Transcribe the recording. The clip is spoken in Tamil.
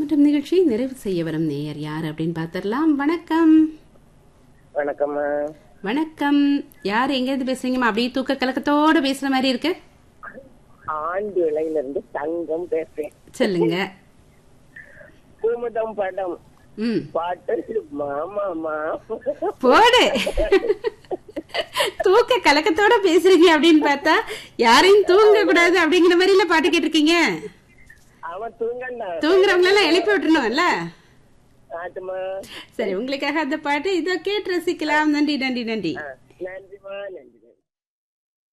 பூந்தோட்டம் நிகழ்ச்சி நிறைவு செய்ய வரும் நேயர் யார் அப்படின்னு பார்த்துடலாம் வணக்கம் வணக்கம்மா வணக்கம் யார் எங்கேருந்து பேசுறீங்கம்மா அப்படியே தூக்க கலக்கத்தோட பேசுற மாதிரி இருக்கு ஆண்டு இலையில இருந்து தங்கம் பேசுறேன் சொல்லுங்க குமுதம் படம் ம் பாட்டு மாமாமா போடு தூக்க கலக்கத்தோட பேசுறீங்க அப்படின்னு பார்த்தா யாரையும் தூங்க கூடாது அப்படிங்கிற மாதிரில பாட்டு கேட்டிருக்கீங்க அவன் தூங்கண்டா தூங்குறவங்க எல்லாம் எழுப்பி விட்டுருணும்ல ஆட்டுமா சரி உங்களுக்காக அந்த பாட்டு இதோ கேட்டு ரசிக்கலாம் நன்றி நன்றி நன்றி நன்றிமா நன்றி